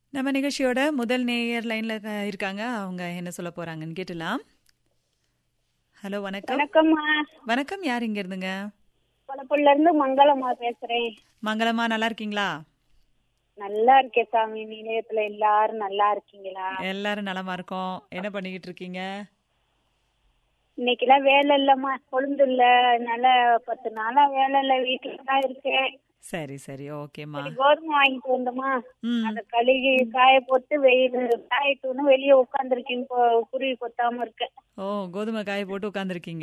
நம்ம நிகழ்ச்சியோட முதல் நேயர் லைன்ல க- இருக்காங்க அவங்க என்ன சொல்ல போறாங்கன்னு கேட்டலாம் ஹலோ வணக்கம் வணக்கம்மா வணக்கம் யார் இங்க இருந்துங்க கொலப்புள்ள இருந்து மங்களம்மா பேசுறேன் மங்களமா நல்லா இருக்கீங்களா நல்லா இருக்கேன் சாமி நிலையத்துல எல்லாரும் நல்லா இருக்கீங்களா எல்லாரும் நலமா இருக்கோம் என்ன பண்ணிக்கிட்டு இருக்கீங்க இன்னைக்கெல்லாம் வேலை இல்லம்மா கொழுந்து இல்ல அதனால பத்து நாளா வேலை இல்ல வீட்டுல தான் இருக்கேன் சரி சரி ஓகேம்மா சரி, கோதுமை வாங்கிட்டு வந்தோமா ம் அத கழுகி காய போட்டு வெயில் காயிட்டுன்னு வெளியே உட்காந்துருக்கேன் இப்போ குருவி கொத்தாம இருக்கேன் ஓ கோதுமை காய போட்டு உட்காந்துருக்கீங்க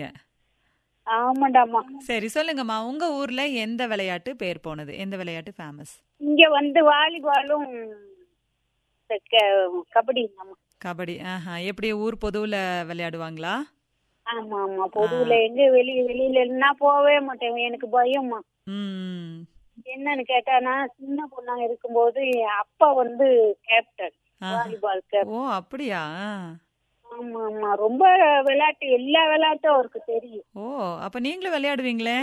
ஆமாண்டாமா சரி சொல்லுங்கம்மா உங்க ஊர்ல எந்த விளையாட்டு பேர் போனது எந்த விளையாட்டு ஃபேமஸ் இங்க வந்து வாலிபாலும் இந்த க- கபடி ஆமா கபடி ஆஹா எப்படி ஊர் பொதுவுல விளையாடுவாங்களா ஆமா ஆமா பொதுவுல எங்க வெளிய வெளியில இல்லைன்னா போகவே மாட்டேன் எனக்கு பயம்மா ம் என்னன்னு கேட்டா நான் சின்ன பொண்ணா இருக்கும்போது என் அப்பா வந்து கேப்டன் ஆஹா. வாலிபால் கேப்டன் ஓ அப்படியா ஆமா ஆமா ரொம்ப விளையாட்டு எல்லா விளையாட்டும் அவருக்கு தெரியும் ஓ அப்ப நீங்களும் விளையாடுவீங்களே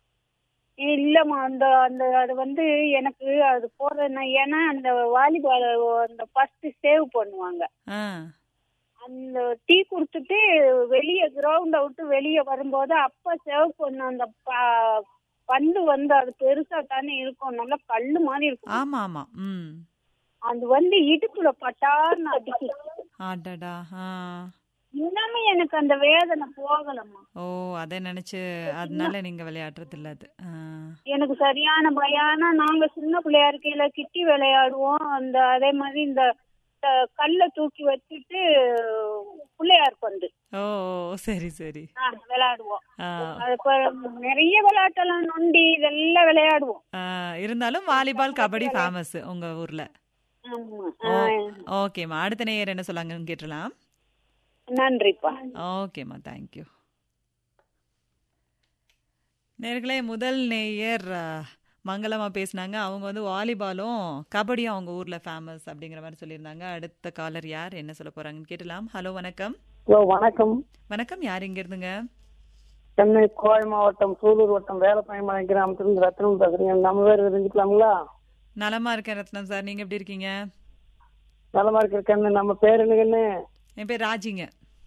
இல்லம்மா அந்த அந்த அது வந்து எனக்கு அது போறதுன்னா ஏன்னா அந்த வாலிபால் அந்த ஃபர்ஸ்ட் சேவ் பண்ணுவாங்க ஆ அந்த டீ குடுத்துட்டு வெளியே கிரவுண்ட விட்டு வெளியே வரும்போது அப்பா சேவ் பண்ண அந்த ப- பந்து வந்து அது பெருசா தானே இருக்கும் நல்லா கல்லு மாதிரி இருக்கும் ஆமா ஆமா ம் அது வந்து இடுப்புல பட்டார்னு அடிக்குது ஆடாடா ஆ இன்னமும் எனக்கு அந்த வேதனை போகலம்மா ஓ அதை நினைச்சு அதனால நீங்க விளையாடுறது இல்ல அது ஆ. எனக்கு சரியான பயானா நாங்க சின்ன பிள்ளையா இருக்கையில கிட்டி விளையாடுவோம் அந்த அதே மாதிரி இந்த த- கல்லை தூக்கி வச்சுட்டு பிள்ளையார் பந்து ஓ ஓ, சரி சரி ஆ, விளையாடுவோம் ஆ, அது இப்ப நிறைய விளையாட்டெல்லாம் நொண்டி இதெல்லாம் விளையாடுவோம் ஆ, இருந்தாலும் வாலிபால் கபடி ஃபேமஸ் உங்க ஊர்ல ஆமா ஓ ஆ, ஓகேம்மா அடுத்த நேயர் என்ன சொல்லாங்கன்னு கேட்டலாம் நன்றிப்பா ஓகேம்மா தேங்க்யூ நேர்களே முதல் நேயர் ஆ, மங்களமா பேசுனாங்க அவங்க வந்து வாலிபாலும் கபடியும் அவங்க ஊர்ல ஃபேமஸ் அப்படிங்கிற மாதிரி சொல்லியிருந்தாங்க அடுத்த காலர் யார் என்ன சொல்ல போறாங்கன்னு கேட்டலாம் ஹலோ வணக்கம் ஹலோ வணக்கம் வணக்கம் யார் இங்க இருந்துங்க சென்னை கோவை மாவட்டம் சூலூர் வட்டம் வேலப்பாயமலை கிராமத்திலிருந்து ரத்னம் பேசுறீங்க நம்ம பேர் தெரிஞ்சுக்கலாங்களா நலமா இருக்கேன் ரத்னம் சார் நீங்க எப்படி இருக்கீங்க நலமா இருக்கிற நம்ம பேர் என்னங்கன்னு என் பேர் ராஜிங்க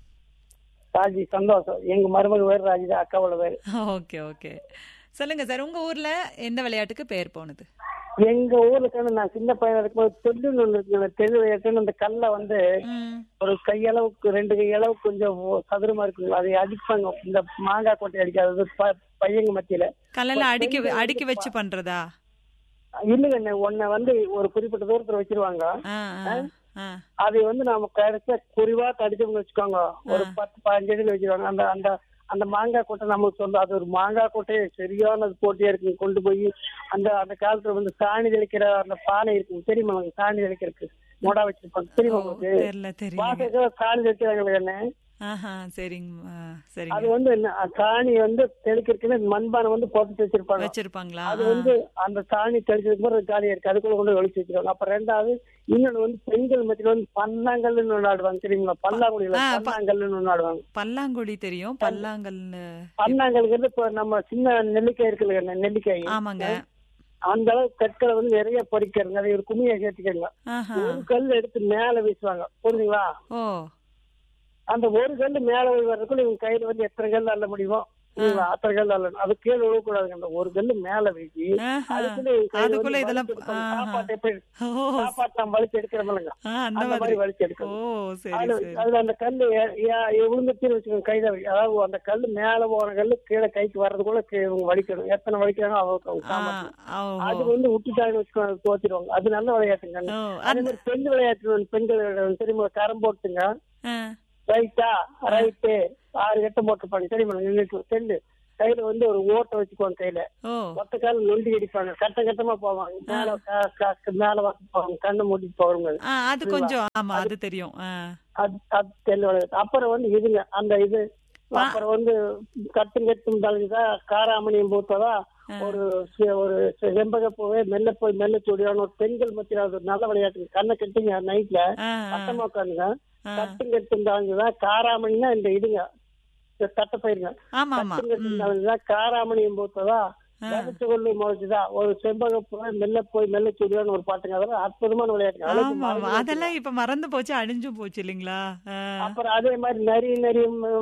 ராஜி சந்தோஷம் எங்க மருமக பேர் ராஜி தான் அக்காவோட பேர் ஓகே ஓகே சொல்லுங்க சார் உங்க ஊர்ல எந்த விளையாட்டுக்கு பேர் போனது எங்க ஊர்ல கண்ணு நான் சின்ன பையனா இருக்கும்போது தெல்லுன்னு ஒண்ணு இருக்குல்ல தெல்லு விளையாட்டுன்னு அந்த கல்லை வந்து ம் ஒரு கையளவுக்கு ரெண்டு கையளவுக்கு கொஞ்சம் சதுரமா இருக்குங்களா அதை அடிப்பாங்க இந்த மாங்காய் கொட்டை அடிக்காதது ப- பையங்க மத்தியில கல்லெல்லாம் அடுக்கி வ- அடுக்கி வச்சு பண்றதா இல்லைங்க ஒன்ன வந்து ஒரு குறிப்பிட்ட தூரத்துல வச்சிருவாங்க ஆ ஆ, ஆ அதை வந்து நாம கடைசியா குறிவா கடிச்சோம்னு வச்சுக்கோங்க ஒரு பத்து பதினஞ்சு அடியில் வச்சிருவாங்க அந்த அந்த அந்த மாங்காய் கொட்டை நமக்கு சொல்லும் அது ஒரு மாங்காய் கொட்டையை சரியான போட்டியா இருக்கு கொண்டு போய் அந்த அந்த காலத்துல வந்து சாணி தெளிக்கிற அந்த பானை இருக்கு தெரியுமா உங்களுக்கு சாணி தெளிக்கிறதுக்கு மொடா வச்சிருப்பாங்க தெரியுமா உங்களுக்கு தெரியல தெரியல வாசக சாணி தெளிக்கிறாங்க என்ன ஆஹா சரிங்க ஆ, அது சரிங்க வந்து என்ன, சாணி வந்து தெளிக்கிறதுக்குன்னு மண்பானை வந்து போட்டு வச்சிருப்பாங்க வச்சிருப்பாங்களா அது வந்து அந்த சாணி தெளிச்சதுக்கு அப்புறம் காலியா இருக்கு அதுக்குள்ள கொண்டு ஒழிச்சு வச்சிருவாங்க அப்ப ரெண்டாவது இன்னொன்னு வந்து பெண்கள் மத்தியில வந்து பன்னாங்கல்னு ஒண்ணு ஆடுவாங்க தெரியுங்களா பல்லாங்குடியில ஆ, ப- பன்னாங்கல்னு ஒண்ணு ஆடுவாங்க பல்லாங்குழி தெரியும் பல்லாங்கல்னு பன்னாங்கல்ங்கிறது இப்ப நம்ம சின்ன நெல்லிக்காய் இருக்குல்ல நெல்லிக்காய் ஆமாங்க அந்த அளவு கற்களை வந்து நிறைய பொறிக்கிறது நிறைய ஒரு குமியை சேர்த்துக்கல ஆஹா ஒரு கல் எடுத்து மேல வீசுவாங்க புரிஞ்சுங்களா ஓ அந்த ஒரு கல் மேல போய் வர்றதுக்குள்ள இவங்க கையில வந்து எத்தனை கல் அள்ள முடியுமோ இவங்க அத்தனை கல் அள்ளணும் அது கீழே விழக்கூடாதுங்க அந்த ஒரு கல் மேல வீசி ஆஹா அதுக்குள்ள இவங்க கையில அதுக்குள்ள வந்து இதெல்லாம் வலிச்சு எடுப்பாங்க. ஆஹா. சாப்பாட்டை எப்படி ஓ சாப்பாட்டு நம்ம வலிச்சு எடுக்கிறோம்லங்க ஆ, அந்த அந்த மாதிரி மாதிரி வலிச்சு ஓ எடுக்கணும் சரி அதுல சரி அதுல அந்த கல்லு விழுந்துச்சுன்னு வச்சுக்கோங்க கையில அதாவது அந்த கல்லு மேல போற கல்லு கீழே கைக்கு வர்றதுக்குள்ள கீழே இவங்க வலிக்கணும் எத்தனை வலிக்கிறாங்க அவ்வளவு அவங்க ஆ சாமர்த்தியம். ஓ அது வந்து விட்டுட்டாங்கன்னு வச்சுக்கோங்க அது தோத்திடுவாங்க அது நல்ல விளையாட்டுங்க ஓ அதே அந்த மாதிரி பெண் விளையாட்டு ஒண்ணு, பெண்கள் விளையாட்டு ஒண்ணு தெரியுமா கரம் போட்டுங்க ஆ, ரைட்டா ரைட்டு ஆறு கட்டம் போட்டுப்பாங்க தெரியுமா நின்றுட்டு செல்லு கையில வந்து ஒரு ஓட்டை வச்சுக்குவாங்க கையில ஓ ஒத்த கால நொண்டி அடிப்பாங்க கட்ட கட்டமா போவாங்க மேல க- க- மேல வந்து போவாங்க கண்ணை மூடிட்டு போவாங்க ஆ அது கொஞ்சம் ஆமா அது தெரியும் ஆ அது அது தெரியல விளையாட்டு அப்புறம் வந்து இதுங்க அந்த இது அப்புறம் வந்து கட்டும் கட்டும் தழுகுதா காராமணியம் பூத்ததா ஒரு சி- ஒரு சி- செம்பகப்பூவே மெல்ல போய் மெல்ல சூடியான ஒரு பெண்கள் மத்தியில அது ஒரு நல்ல விளையாட்டு கண்ணை கட்டுங்க நைட்ல ஆ ஆ, பட்டமா உட்காந்துங்க ஆ. கட்டும் கட்டும் தாங்குதா காராமணினா இந்த இதுங்க இந்த தட்டை பயிருங்க ஆமா ஆமா கட்டும் கட்டும் தாங்குதா காராமணியம் பூத்ததா விதைச்ச கொள்ளு முளைச்சுதான் ஒரு செம்பக போய் மெல்ல போய் மெல்ல சுடுவான்னு ஒரு பாட்டுங்க அதெல்லாம் அற்புதமான விளையாட்டு அதெல்லாம் இப்ப ஆமா மறந்து போச்சு. அதெல்லாம் இப்ப மறந்து போச்சு அழிஞ்சும் போச்சு இல்லைங்களா ஆ. அப்புறம் அதே மாதிரி நரி நரி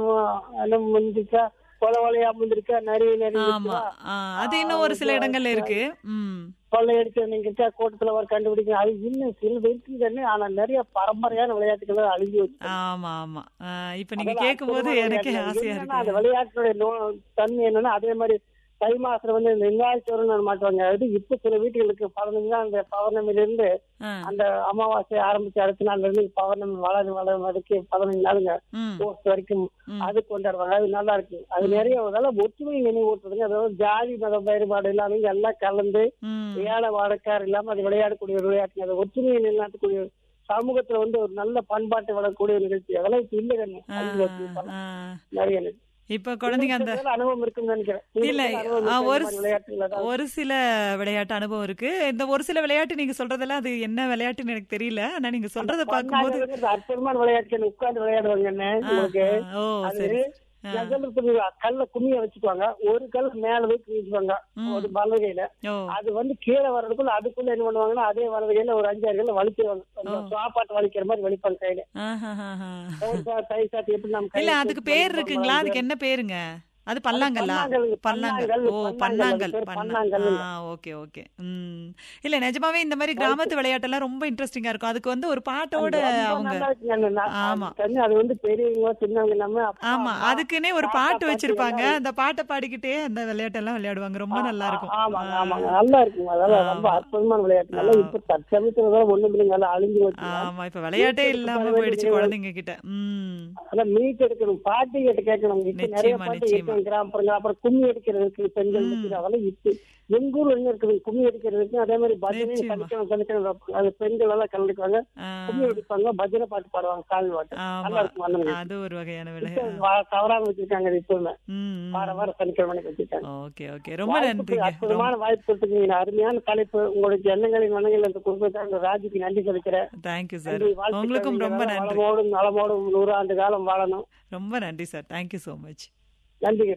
முந்திக்கா கொலை கொலையா முந்திரிக்கா நரி நரி ஆமா ஆ, அது இன்னும் ஒரு சில இடங்கள்ல இருக்கு ம் கொள்ளையடிச்சு நீங்க கூட்டத்துல ஒரு கண்டுபிடிக்கணும் அது இன்னும் சில இருக்குதுன்னு ஆனா நிறைய பரம்பரையான விளையாட்டுகள் அழிஞ்சு வச்சு ஆமா ஆமா ஆ, இப்ப நீங்க அதெல்லாம் கேட்கும் போது அற்புதமான எனக்கே விளையாட்டு. ஆசையா என்னன்னா, அந்த இருக்கு விளையாட்டுடைய நோ- தன்மை என்னன்னா அதே மாதிரி தை மாசத்துல வந்து இந்த வெங்காயச்சோறுன்னு மாட்டுவாங்க அது இப்ப சில வீட்டுகளுக்கு பதினஞ்சு நாள் அந்த பௌர்ணமில இருந்து ஆ, அந்த அமாவாசை ஆரம்பிச்சு அடுத்த நாள்ல இருந்து பௌர்ணமி வளர வளர வரைக்கும் பதினஞ்சு நாளுங்க ம் போஸ்ட் வரைக்கும் ம். அது கொண்டாடுவாங்க அது நல்லா இருக்கு அது நிறைய அதெல்லாம் ஒற்றுமை நினைவூட்டுறதுங்க அதாவது ஜாதி மத வேறுபாடு இல்லாம எல்லாம் கலந்து ம் ஏழை வாடக்கார் இல்லாம அது விளையாடக்கூடிய ஒரு விளையாட்டுங்க அது ஒற்றுமையை நிலைநாட்டக்கூடிய சமூகத்துல வந்து ஒரு நல்ல பண்பாட்டு வளரக்கூடிய ஒரு நிகழ்ச்சி அதெல்லாம் இப்ப இல்ல கண்ணு. ஆ, அழிஞ்சு போச்சு இப்பெல்லாம். ஆ. நிறைய இருக்கு. இப்ப குழந்தைங்க அந்த உங்களுக்கு அனுபவம் இருக்குன்னு நினைக்கிறேன் இல்ல உங்களுக்கு அனுபவம் ஆ, இருக்கா இந்த ஒரு மாதிரி விளையாட்டுகள் ஏதாவது? ஒரு சில விளையாட்டு அனுபவம் இருக்கு இந்த ஒரு சில விளையாட்டு நீங்க சொல்றதெல்லாம் அது என்ன விளையாட்டுன்னு எனக்கு தெரியல ஆனா நீங்க சொல்றத பார்க்கும்போது பண்ணாங்க, அற்புதமான விளையாட்டு உட்கார்ந்து விளையாடுவாங்க என்ன ஆ, உங்களுக்கு ஆ, ஓ அது சரி நான் சொல்றது புரியுதா? கல்ல கும்மிய வச்சுக்குவாங்க ஒரு கல் மேல வைத்து வச்சுக்குவாங்க ம். ஒரு வலதுகையில ஓ அது வந்து கீழே வர்றதுக்குள்ள அதுக்குள்ள என்ன பண்ணுவாங்கன்னா அதே வலதுகையில ஒரு அஞ்சாறு கல்ல வலிச்சிருவாங்க அந்த சாப்பாட்டு வலிக்கிற மாதிரி வலிப்பாங்க கையில ஆஹாஹாஹா. தயிர் சா- தயிர் சாத்து எப்படி நம்ம இல்ல கையில அதுக்கு தூக்கி பேர் வலிப்போம் இருக்குங்களா பாருங்க. அதுக்கு என்ன பேருங்க அது பல்லாங்கல்லா பன்னாங்கல், பல்லாங்கல் பன்னாங்கல், ஓ பன்னாங்கல், பன்னாங்கல் அது பேர் பன்னா பன்னாங்கல். ஆ ஓகே ஓகே ம் இல்ல நிஜமாவே இந்த மாதிரி கிராமத்து விளையாட்டெல்லாம் ரொம்ப இன்ட்ரெஸ்டிங்கா இருக்கும் அதுக்கு வந்து ஒரு பாட்டோட ரொம்ப அவங்க நல்லா இருக்குங்க அந்த நா- ஆமா. அது தண்ணி அது வந்து பெரியவங்க சின்னவங்க நம்ம அப்பா, ஆமா அம்மா, அதுக்குன்னே ஒரு தாத்தா, பாட்டு பாட்டி வச்சிருப்பாங்க எல்லாம் அந்த பாட்டை பாடிக்கிட்டே அந்த விளையாட்டெல்லாம் விளையாடுவாங்க ரொம்ப நல்லா இருக்கும் ஆமாங்க ஆமாங்க நல்லா இருக்குங்க அதெல்லாம் ரொம்ப ஆமா. அற்புதமான விளையாட்டு நல்லா இப்ப தற்சமயத்துல ஒண்ணு இல்லைங்க நல்லா அழிஞ்சு வச்சு ஆமா இப்ப விளையாட்டே இல்லாம போயிடுச்சு குழந்தைங்க கிட்ட ம் அதெல்லாம் மீட் எடுக்கணும் பாட்டு கேட்டு கேட்கணும் இப்ப நிறைய நிச்சயமா, பாட்டு நிச்சயமா. கேட்கணும் கிராமப்புறங்க அப்புறம் கும்மி அடிக்கிறதுக்கு பெண்கள் இருக்குது அதெல்லாம் இப்ப எங்க ஊர்ல என்ன இருக்குது கும்மி அடிக்கிறதுக்கு அதே மாதிரி பஜனை நிச்சயமா. சனிக்கிழமை சனிக்கிழமை அது பெண்கள் எல்லாம் கலந்துக்குவாங்க ஆ, கும்மி அடிப்பாங்க பஜனை பாட்டு பாடுவாங்க சாமி பாட்டு ஆமா நல்லா இருக்கும் அந்த நிகழ்ச்சி. அது ஒரு வகையான இப்ப விளையாட்டு வா- தவறாம வச்சிருக்காங்க இது இப்பவுமே ம் வார வாரம் சனிக்கிழமை வச்சிருக்காங்க ஓகே ஓகே ரொம்ப வாய்ப்புக்கு நன்றிங்க ரொம்ப- அற்புதமான வாய்ப்பு கொடுத்துருக்கீங்க அருமையான தலைப்பு உங்களுடைய எண்ணங்களின் வண்ணங்கள் என்று கொடுத்த அந்த ராஜுக்கு நன்றி சொல்லிக்கிறேன் தேங்க்யூ சார் நன்றி, வாழ்த்துக்கள். உங்களுக்கும் நீங்க ரொம்ப நல்லா நன்றி வளமோடும் நலமோடும் நூறாண்டு காலம் வாழணும் ரொம்ப நன்றி சார் தேங்க்யூ ஸோ மச் நன்றிங்க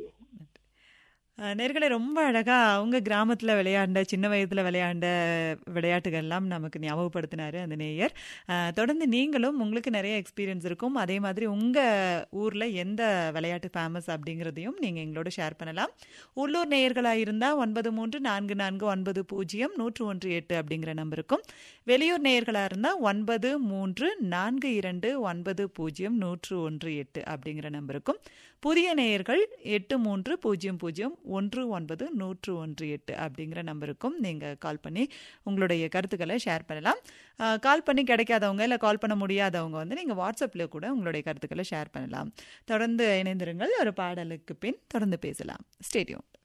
நேர்களை ரொம்ப அழகா அவங்க கிராமத்துல விளையாண்ட சின்ன வயதுல விளையாண்ட விளையாட்டுகள் எல்லாம் நமக்கு ஞாபகப்படுத்தினாரு அந்த நேயர் அஹ், தொடர்ந்து நீங்களும் உங்களுக்கு நிறைய எக்ஸ்பீரியன்ஸ் இருக்கும் அதே மாதிரி உங்க ஊர்ல எந்த விளையாட்டு ஃபேமஸ் அப்படிங்கிறதையும் நீங்க எங்களோட ஷேர் பண்ணலாம் உள்ளூர் நேயர்களாக இருந்தா ஒன்பது மூன்று நான்கு நான்கு ஒன்பது பூஜ்ஜியம் நூற்று ஒன்று எட்டு அப்படிங்கிற நம்பருக்கும் வெளியூர் நேயர்களாக இருந்தா ஒன்பது மூன்று நான்கு இரண்டு ஒன்பது பூஜ்ஜியம் நூற்று ஒன்று எட்டு அப்படிங்கிற நம்பருக்கும் புதிய நேயர்கள் எட்டு மூன்று பூஜ்ஜியம் பூஜ்ஜியம் ஒன்று ஒன்பது நூற்று ஒன்று எட்டு அப்படிங்கிற நம்பருக்கும் நீங்கள் கால் பண்ணி உங்களுடைய கருத்துக்களை ஷேர் பண்ணலாம் அஹ், கால் பண்ணி கிடைக்காதவங்க இல்லை கால் பண்ண முடியாதவங்க வந்து நீங்கள் வாட்ஸ்அப்பில் கூட உங்களுடைய கருத்துக்களை ஷேர் பண்ணலாம் தொடர்ந்து இணைந்திருங்கள் ஒரு பாடலுக்கு பின் தொடர்ந்து பேசலாம் ஸ்டேடியம்